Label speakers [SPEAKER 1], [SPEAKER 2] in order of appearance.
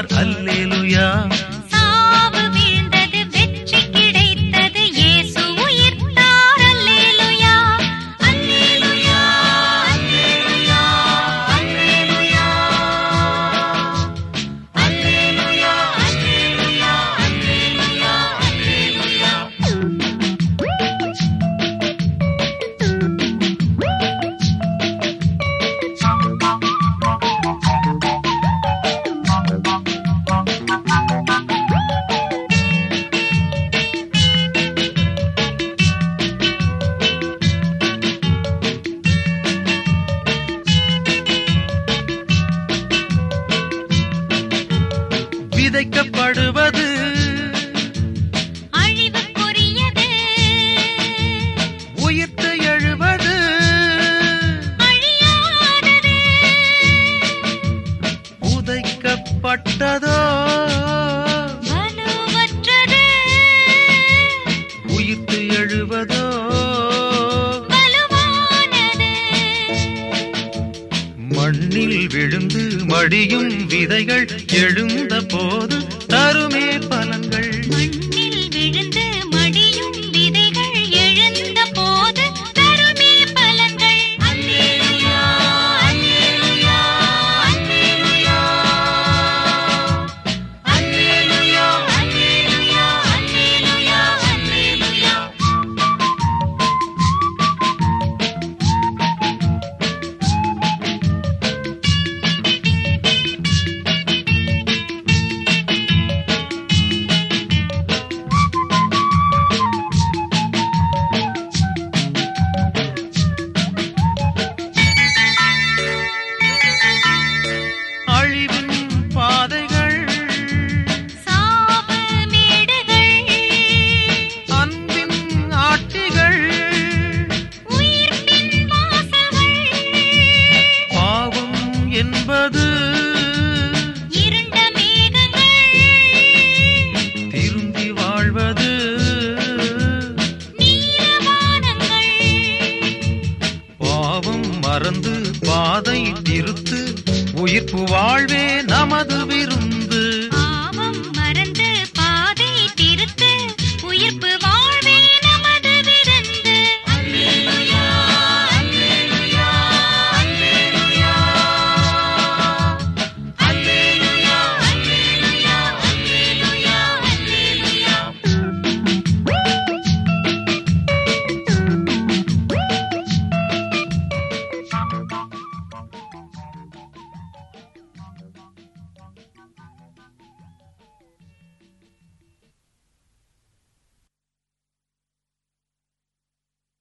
[SPEAKER 1] உயிர்த்தார் அல்லேலுயா
[SPEAKER 2] சாவு வீழ்ந்தது வெற்றி கிடைத்தது இயேசு உயிர்த்தார் அல்லேலூயா அல்லேலூயா அல்லேலூயா அல்லேலூயா அல்லேலூயா அல்லேலூயா அல்லேலூயா அல்லேலூயா
[SPEAKER 1] விதைக்கப்படுவது
[SPEAKER 2] அழிவுக்குரியது
[SPEAKER 1] உயிர்த்து எழுவது
[SPEAKER 2] அழியாதது
[SPEAKER 1] உதைக்கப்பட்டதோ
[SPEAKER 2] வலுவற்றது
[SPEAKER 1] உயிர்த்து எழுவதோ
[SPEAKER 2] வலுவானது
[SPEAKER 1] மண்ணில் விழுந்து மடியும் விதைகள் எழுந்த போது தருமே பலன்கள்
[SPEAKER 2] மண்ணில் விழுந்து மடியும் விதைகள் எழுந்த போது தருமே பலன்கள் அல்லேலூயா அல்லேலூயா அல்லேலூயா அல்லேலூயா அல்லேலூயா அல்லேலூயா அல்லேலூயா
[SPEAKER 1] அழிவின் பாதைகள்
[SPEAKER 2] சாவு மேடுகள்
[SPEAKER 1] அன்பின் ஆட்டிகள்
[SPEAKER 2] உயிர்ப்பின் வாசல்கள்
[SPEAKER 1] பாவம் என்பது
[SPEAKER 2] இருண்ட மேகங்கள்
[SPEAKER 1] திரும்பி வாழ்வது
[SPEAKER 2] நீலவானங்கள்
[SPEAKER 1] பாவம் மறந்து பாதை திருத்து உயிர்ப்பு வாழ்வே நமது விருந்து